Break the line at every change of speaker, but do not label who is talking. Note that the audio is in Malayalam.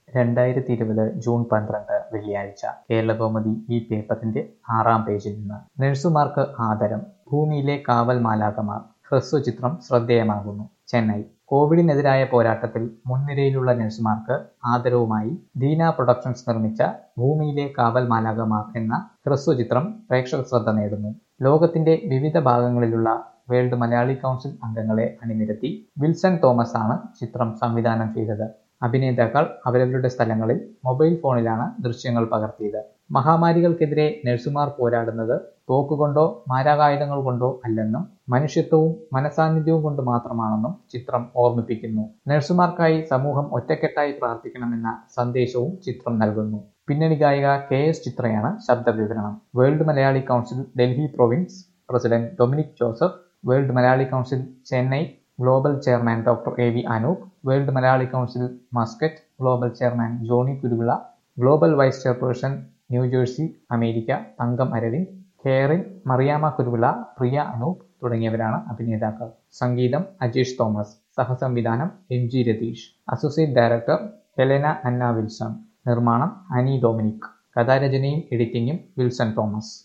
രണ്ടായിരത്തി ഇരുപത് ജൂൺ പന്ത്രണ്ട് വെള്ളിയാഴ്ച കേരളകൗമുദി ഈ പേപ്പറിന്റെ ആറാം പേജിൽ നിന്ന് നഴ്സുമാർക്ക് ആദരം ഭൂമിയിലെ കാവൽ മാലാകമാർ ഹ്രസ്വചിത്രം ശ്രദ്ധേയമാകുന്നു ചെന്നൈ കോവിഡിനെതിരായ പോരാട്ടത്തിൽ മുൻനിരയിലുള്ള നഴ്സുമാർക്ക് ആദരവുമായി ദീന പ്രൊഡക്ഷൻസ് നിർമ്മിച്ച ഭൂമിയിലെ കാവൽ മാലാകമാർ എന്ന ഹ്രസ്വചിത്രം പ്രേക്ഷക ശ്രദ്ധ നേടുന്നു ലോകത്തിന്റെ വിവിധ ഭാഗങ്ങളിലുള്ള വേൾഡ് മലയാളി കൗൺസിൽ അംഗങ്ങളെ അണിനിരത്തി വിൽസൺ തോമസ് ആണ് ചിത്രം സംവിധാനം ചെയ്തത് അഭിനേതാക്കൾ അവരവരുടെ സ്ഥലങ്ങളിൽ മൊബൈൽ ഫോണിലാണ് ദൃശ്യങ്ങൾ പകർത്തിയത് മഹാമാരികൾക്കെതിരെ നഴ്സുമാർ പോരാടുന്നത് തോക്കുകൊണ്ടോ മാരകായുധങ്ങൾ കൊണ്ടോ അല്ലെന്നും മനുഷ്യത്വവും മനസാന്നിധ്യവും കൊണ്ട് മാത്രമാണെന്നും ചിത്രം ഓർമ്മിപ്പിക്കുന്നു നഴ്സുമാർക്കായി സമൂഹം ഒറ്റക്കെട്ടായി പ്രാർത്ഥിക്കണമെന്ന സന്ദേശവും ചിത്രം നൽകുന്നു പിന്നണി ഗായിക കെ എസ് ചിത്രയാണ് ശബ്ദവിവരണം world Malayali council Delhi province president Dominic Joseph world Malayali council Chennai global chairman doctor A V Anoop world Malayali council Muscat global chairman Johny Kuruvila global vice chairperson New Jersey America Thankam Aravind Karin Mariyama Kuruvila Priya Anoop തുടങ്ങിയവരാണ് അഭിനേതാക്കൾ സംഗീതം അജേഷ് തോമസ് സഹസംവിധാനം M G Ratheesh associate director Helena Anna Wilson നിർമ്മാണം അനി ഡൊമിനിക് കഥാരചനയും എഡിറ്റിംഗും വിൽസൺ തോമസ്